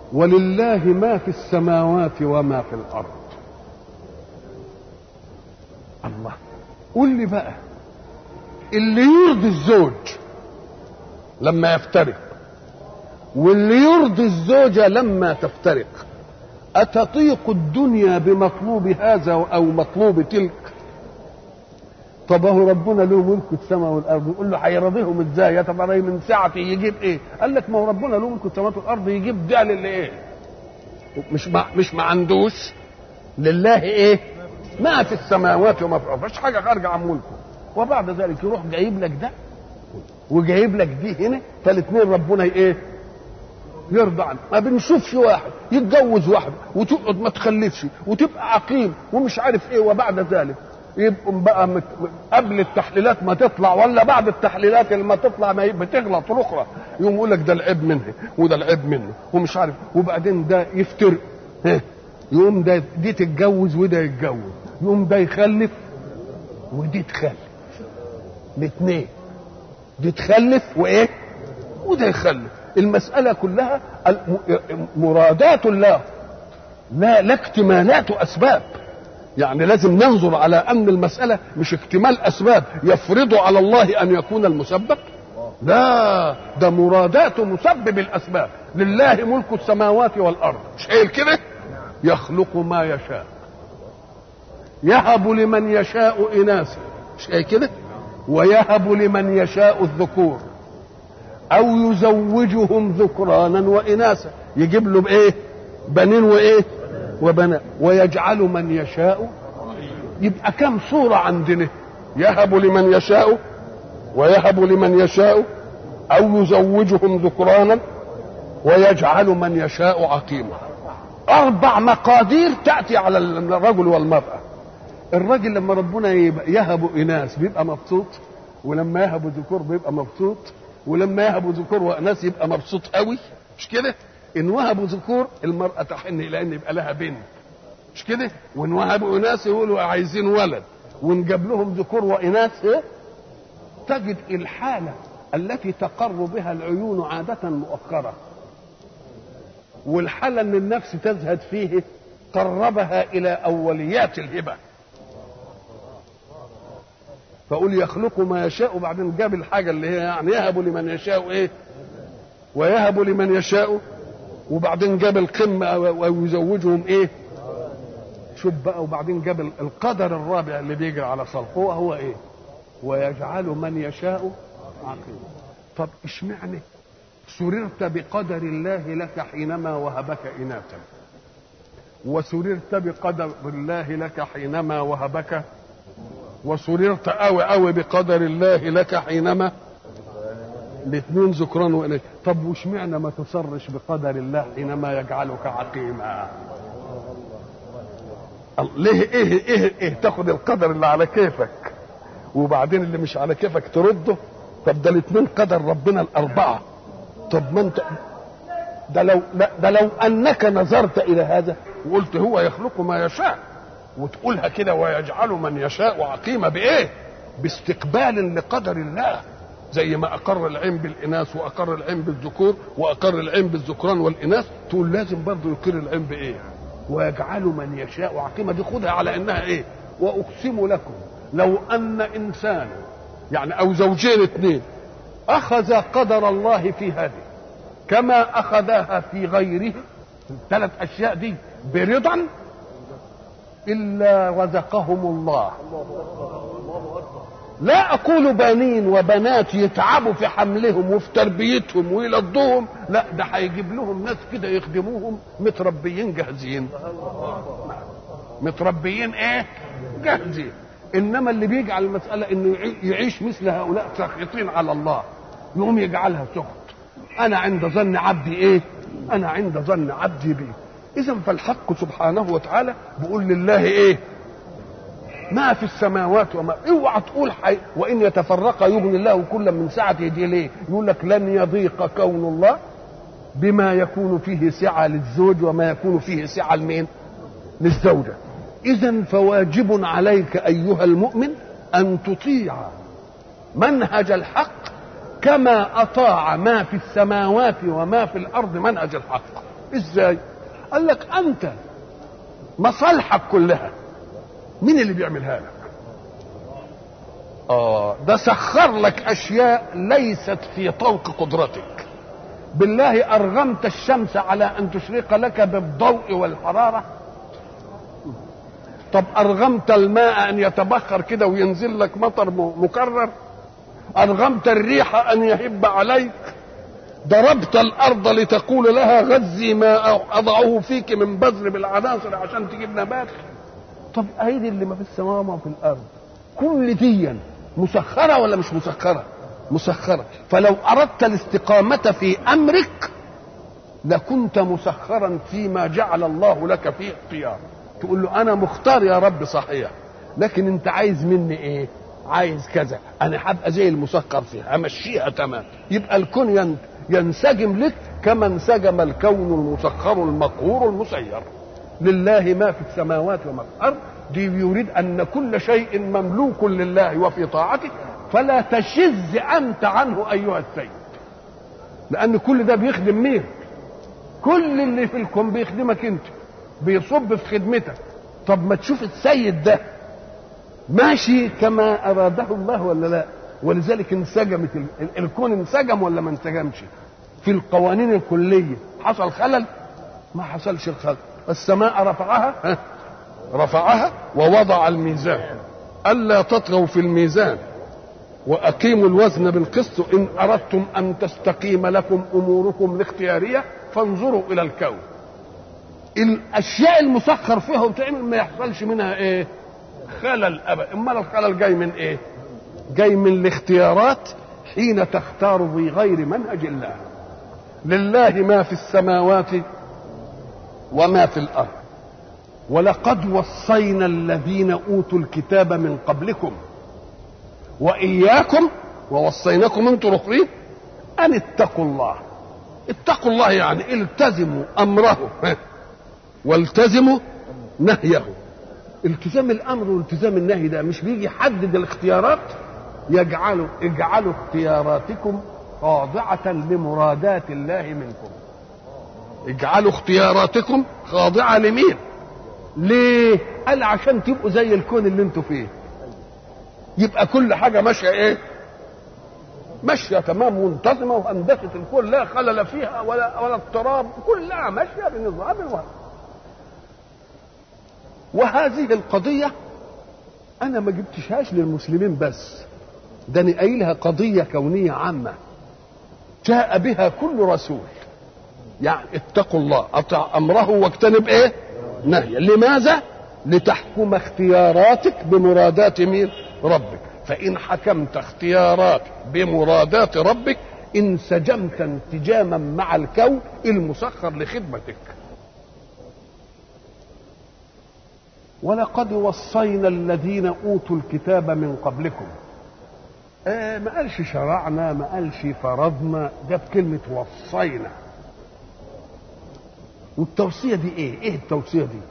ولله ما في السماوات وما في الارض الله قول لي بقى اللي يرضي الزوج لما يفترق واللي يرضي الزوجة لما تفترق أتطيق الدنيا بمطلوب هذا أو مطلوب تلك طب هو ربنا له ملك السماء والارض يقول له هيرضيهم ازاي يا طب من سعته يجيب ايه قال لك ما هو ربنا له ملك السماوات والارض يجيب ده للي ايه مش ما مش ما عندوش لله ايه ما في السماوات وما في الارض مفيش حاجه خارجه عن ملكه وبعد ذلك يروح جايب لك ده وجايب لك دي هنا فالاثنين ربنا ايه يرضى عنه ما بنشوفش واحد يتجوز واحد وتقعد ما تخلفش وتبقى عقيم ومش عارف ايه وبعد ذلك يبقوا بقى مت... قبل التحليلات ما تطلع ولا بعد التحليلات اللي ما تطلع ما بتغلط الاخرى يقوم يقول لك ده العيب منه وده العيب منه ومش عارف وبعدين ده يفترق يقوم ده دي تتجوز وده يتجوز يقوم ده يخلف ودي تخلف الاثنين دي تخلف وايه وده يخلف المسألة كلها مرادات الله لا لا اكتمالات أسباب يعني لازم ننظر على أن المسألة مش اكتمال أسباب يفرض على الله أن يكون المسبب لا ده مرادات مسبب الأسباب لله ملك السماوات والأرض مش قايل كده يخلق ما يشاء يهب لمن يشاء إناثا مش قايل كده ويهب لمن يشاء الذكور او يزوجهم ذكرانا واناثا يجيب له بايه بنين وايه وبنات ويجعل من يشاء يبقى كم صورة عندنا يهب لمن يشاء ويهب لمن يشاء او يزوجهم ذكرانا ويجعل من يشاء عقيما اربع مقادير تاتي على الرجل والمراه الراجل لما ربنا يهب اناث بيبقى مبسوط ولما يهب ذكور بيبقى مبسوط ولما يهبوا ذكور واناث يبقى مبسوط قوي مش كده ان وهبوا ذكور المراه تحن الى ان يبقى لها بنت مش كده وان وهبوا اناث يقولوا عايزين ولد وان جاب لهم ذكور واناث إيه؟ تجد الحاله التي تقر بها العيون عاده مؤخره والحاله ان النفس تزهد فيه قربها الى اوليات الهبه فقول يخلق ما يشاء وبعدين جاب الحاجه اللي هي يعني يهب لمن يشاء ايه ويهب لمن يشاء وبعدين جاب القمه ويزوجهم ايه شوف بقى وبعدين جاب القدر الرابع اللي بيجري على خلقه هو ايه ويجعل من يشاء عقيما طب اشمعنى سررت بقدر الله لك حينما وهبك اناثا وسررت بقدر الله لك حينما وهبك وسررت قوي قوي بقدر الله لك حينما الاثنين ذكران وإناث طب واشمعنى ما تصرش بقدر الله حينما يجعلك عقيما ليه ايه ايه ايه تاخد القدر اللي على كيفك وبعدين اللي مش على كيفك ترده طب ده الاثنين قدر ربنا الاربعه طب ما انت ده لو ده لو انك نظرت الى هذا وقلت هو يخلق ما يشاء وتقولها كده ويجعل من يشاء عقيمة بإيه؟ باستقبال لقدر الله زي ما أقر العين بالإناث وأقر العين بالذكور وأقر العين بالذكران والإناث تقول لازم برضه يقر العين بإيه؟ ويجعل من يشاء عقيمة دي خدها على إنها إيه؟ وأقسم لكم لو أن إنسان يعني أو زوجين اثنين أخذ قدر الله في هذه كما أخذها في غيره الثلاث أشياء دي برضا إلا رزقهم الله لا أقول بنين وبنات يتعبوا في حملهم وفي تربيتهم ويلضوهم لا ده هيجيب لهم ناس كده يخدموهم متربيين جاهزين متربيين ايه جاهزين انما اللي بيجعل المساله انه يعيش مثل هؤلاء ساخطين على الله يقوم يجعلها سخط انا عند ظن عبدي ايه انا عند ظن عبدي بيه اذا فالحق سبحانه وتعالى بيقول لله ايه ما في السماوات وما اوعى تقول حي وان يتفرق يغني الله كلا من سعته دي ليه يقول لك لن يضيق كون الله بما يكون فيه سعه للزوج وما يكون فيه سعه لمين للزوجه اذا فواجب عليك ايها المؤمن ان تطيع منهج الحق كما اطاع ما في السماوات وما في الارض منهج الحق ازاي قال لك انت مصالحك كلها مين اللي بيعملها لك اه ده سخر لك اشياء ليست في طوق قدرتك بالله ارغمت الشمس على ان تشرق لك بالضوء والحراره طب ارغمت الماء ان يتبخر كده وينزل لك مطر مكرر ارغمت الريح ان يهب عليك ضربت الارض لتقول لها غذي ما اضعه فيك من بذر بالعناصر عشان تجيب نبات طب ايدي اللي ما في السماء وما في الارض كل دي مسخره ولا مش مسخره مسخره فلو اردت الاستقامه في امرك لكنت مسخرا فيما جعل الله لك فيه اختيار تقول له انا مختار يا رب صحيح لكن انت عايز مني ايه عايز كذا انا هبقى زي المسخر فيها امشيها تمام يبقى الكون ينسجم لك كما انسجم الكون المسخر المقهور المسير لله ما في السماوات وما في الارض دي يريد ان كل شيء مملوك لله وفي طاعته فلا تشذ انت عنه ايها السيد لان كل ده بيخدم مين كل اللي في الكون بيخدمك انت بيصب في خدمتك طب ما تشوف السيد ده ماشي كما اراده الله ولا لا ولذلك انسجمت الكون انسجم ولا ما انسجمش في القوانين الكليه حصل خلل ما حصلش الخلل السماء رفعها ها رفعها ووضع الميزان الا تطغوا في الميزان واقيموا الوزن بالقسط ان اردتم ان تستقيم لكم اموركم الاختياريه فانظروا الى الكون الاشياء المسخر فيها وتعمل ما يحصلش منها ايه خلل ابدا امال الخلل جاي من ايه جاي من الاختيارات حين تختار بغير منهج الله لله ما في السماوات وما في الارض ولقد وصينا الذين اوتوا الكتاب من قبلكم واياكم ووصيناكم انتم الاخرين ان اتقوا الله اتقوا الله يعني التزموا امره والتزموا نهيه التزام الامر والتزام النهي ده مش بيجي يحدد الاختيارات يجعلوا اجعلوا اختياراتكم خاضعة لمرادات الله منكم اجعلوا اختياراتكم خاضعة لمين ليه قال عشان تبقوا زي الكون اللي انتوا فيه يبقى كل حاجة ماشية ايه ماشية تمام منتظمة وهندسة الكون لا خلل فيها ولا ولا اضطراب كلها ماشية بنظام واحد وهذه القضية أنا ما جبتشهاش للمسلمين بس ده أنا قايلها قضية كونية عامة جاء بها كل رسول يعني اتقوا الله أطع أمره واجتنب إيه؟ نهيه لماذا؟ لتحكم اختياراتك بمرادات مين؟ ربك فإن حكمت اختيارات بمرادات ربك انسجمت انسجاما مع الكون المسخر لخدمتك ولقد وصينا الذين اوتوا الكتاب من قبلكم آه ما قالش شرعنا ما قالش فرضنا جاب كلمة وصينا والتوصية دي ايه ايه التوصية دي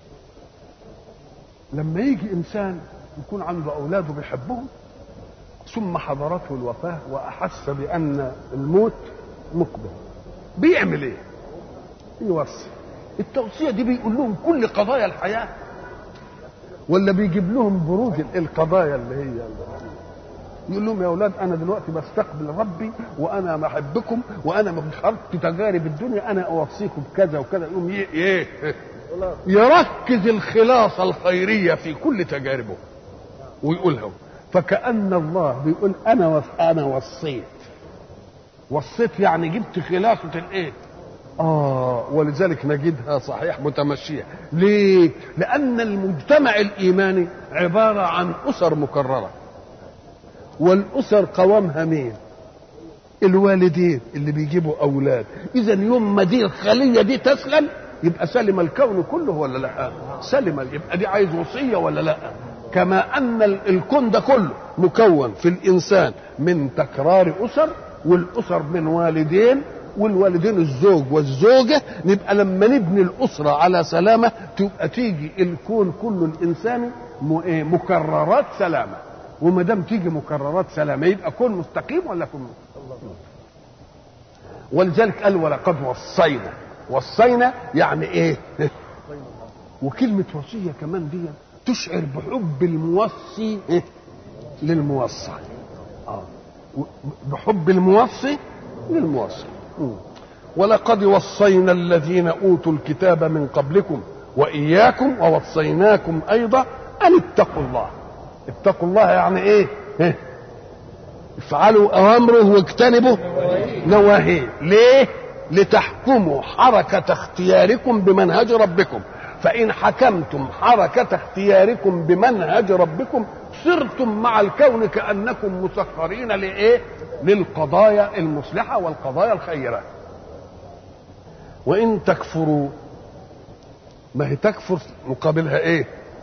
لما يجي انسان يكون عنده اولاده بيحبهم ثم حضرته الوفاة واحس بان الموت مقبل بيعمل ايه يوصي التوصية دي بيقول لهم كل قضايا الحياة ولا بيجيب لهم بروج القضايا اللي هي اللي يقول لهم يا اولاد انا دلوقتي بستقبل ربي وانا بحبكم وانا من خرجت تجارب الدنيا انا اوصيكم بكذا وكذا يقوم ايه يركز الخلاصه الخيريه في كل تجاربه ويقولها فكأن الله بيقول انا وص... انا وصيت وصيت يعني جبت خلاصه الايه آه ولذلك نجدها صحيح متمشية ليه؟ لأن المجتمع الإيماني عبارة عن أسر مكررة والأسر قوامها مين؟ الوالدين اللي بيجيبوا أولاد إذا يوم ما دي الخلية دي تسلم يبقى سلم الكون كله ولا لا؟ سلم يبقى دي عايز وصية ولا لا؟ كما أن الكون ده كله مكون في الإنسان من تكرار أسر والأسر من والدين والوالدين الزوج والزوجة نبقى لما نبني الأسرة على سلامة تبقى تيجي الكون كله الإنساني مكررات سلامة وما دام تيجي مكررات سلامة يبقى كون مستقيم ولا كون ولذلك قال ولقد وصينا وصينا يعني ايه وكلمة وصية كمان دي تشعر بحب الموصي إيه؟ للموصى آه. بحب الموصي للموصي ولقد وصينا الذين اوتوا الكتاب من قبلكم واياكم ووصيناكم ايضا ان اتقوا الله اتقوا الله يعني ايه, إيه؟ افعلوا اوامره واجتنبوا نواهيه ليه لتحكموا حركه اختياركم بمنهج ربكم فإن حكمتم حركة اختياركم بمنهج ربكم صرتم مع الكون كأنكم مسخرين لإيه؟ للقضايا المصلحة والقضايا الخيرة. وإن تكفروا ما هي تكفر مقابلها إيه؟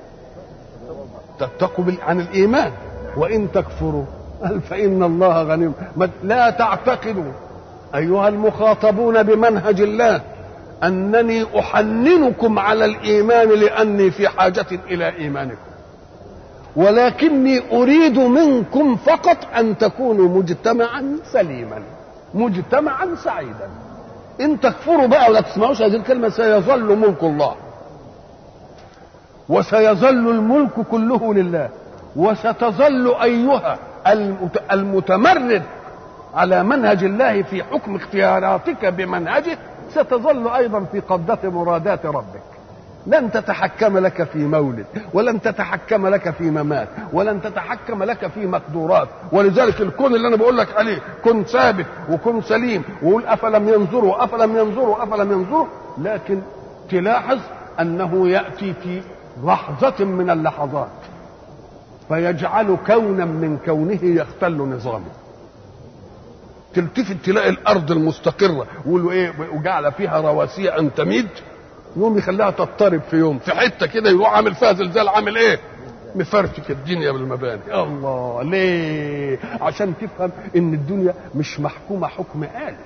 تتقوا عن الإيمان وإن تكفروا قال فإن الله غني لا تعتقدوا أيها المخاطبون بمنهج الله أنني أحننكم على الإيمان لأني في حاجة إلى إيمانكم ولكني أريد منكم فقط أن تكونوا مجتمعا سليما مجتمعا سعيدا إن تكفروا بقى ولا تسمعوش هذه الكلمة سيظل ملك الله وسيظل الملك كله لله وستظل أيها المتمرد على منهج الله في حكم اختياراتك بمنهجه ستظل ايضا في قبضه مرادات ربك لن تتحكم لك في مولد ولن تتحكم لك في ممات ولن تتحكم لك في مقدورات ولذلك الكون اللي انا بقول لك عليه كن ثابت وكن سليم وقول افلم ينظروا افلم ينظروا افلم ينظروا لكن تلاحظ انه ياتي في لحظه من اللحظات فيجعل كونا من كونه يختل نظامه تلتفت تلاقي الارض المستقره ويقولوا ايه وجعل فيها رواسي ان تميد يوم يخليها تضطرب في يوم في حته كده يروح عامل فيها زلزال عامل ايه مفرتك الدنيا بالمباني الله ليه عشان تفهم ان الدنيا مش محكومه حكم آلي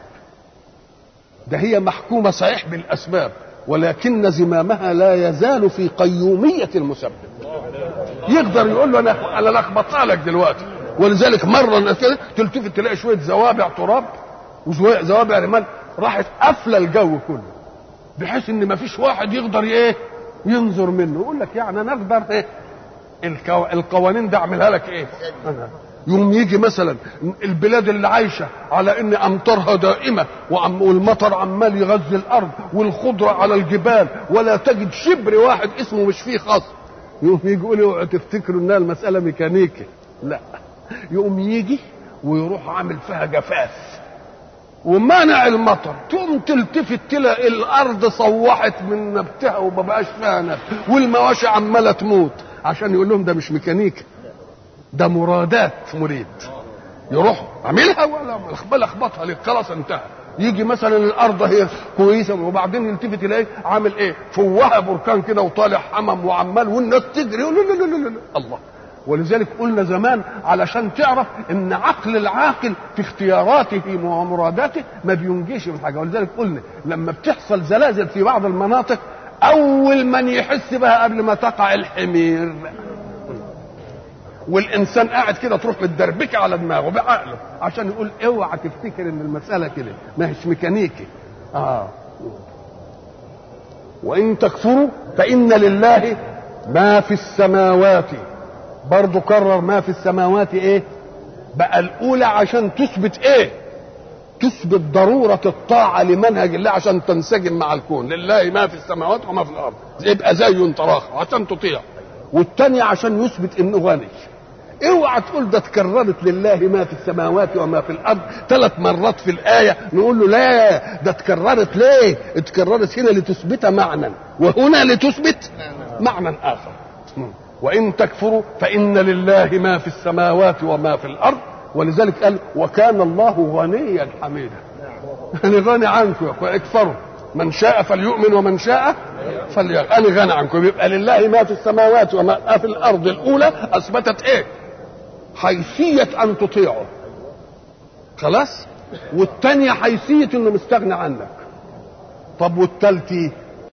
ده هي محكومه صحيح بالاسباب ولكن زمامها لا يزال في قيوميه المسبب يقدر يقول له انا انا لخبطها لك دلوقتي ولذلك مره كده تلتفت تلاقي شويه زوابع تراب وزوابع رمال راحت قافله الجو كله بحيث ان ما فيش واحد يقدر ايه ينظر منه يقول لك يعني انا اقدر ايه الكو... القوانين دي اعملها لك ايه أنا. يوم يجي مثلا البلاد اللي عايشه على ان امطارها دائمه وعم والمطر عمال يغذي الارض والخضره على الجبال ولا تجد شبر واحد اسمه مش فيه خاص يقوم يجي يقول اوعوا تفتكروا انها المساله ميكانيكي لا يقوم يجي ويروح عامل فيها جفاف ومنع المطر تقوم تلتفت تلاقي الارض صوحت من نبتها وما بقاش فيها نبت والمواشي عماله تموت عشان يقول لهم ده مش ميكانيكا ده مرادات مريد يروح عاملها ولا اخبطها لك خلاص انتهى يجي مثلا الارض هي كويسه وبعدين يلتفت يلاقي عامل ايه فوهه بركان كده وطالع حمم وعمال والناس تجري لا لا لا لا الله ولذلك قلنا زمان علشان تعرف ان عقل العاقل في اختياراته ومراداته ما بينجيش من حاجه ولذلك قلنا لما بتحصل زلازل في بعض المناطق اول من يحس بها قبل ما تقع الحمير والانسان قاعد كده تروح متدربكه على دماغه بعقله عشان يقول اوعى تفتكر ان المساله كده ما هيش ميكانيكي اه وان تكفروا فان لله ما في السماوات برضه كرر ما في السماوات ايه بقى الاولى عشان تثبت ايه تثبت ضرورة الطاعة لمنهج الله عشان تنسجم مع الكون لله ما في السماوات وما في الأرض يبقى زي تراخ عشان تطيع والتانية عشان يثبت انه غني اوعى تقول ده اتكررت لله ما في السماوات وما في الارض ثلاث مرات في الايه نقول له لا ده اتكررت ليه اتكررت هنا لتثبت معنى وهنا لتثبت معنى اخر وان تكفروا فان لله ما في السماوات وما في الارض ولذلك قال وكان الله غنيا حميدا يعني غني عنكم يا اخويا اكفروا من شاء فليؤمن ومن شاء فليكفر انا غني عنكم يبقى لله ما في السماوات وما في الارض الاولى اثبتت ايه حيثيه ان تطيعه خلاص والثانيه حيثيه انه مستغني عنك طب والثالثه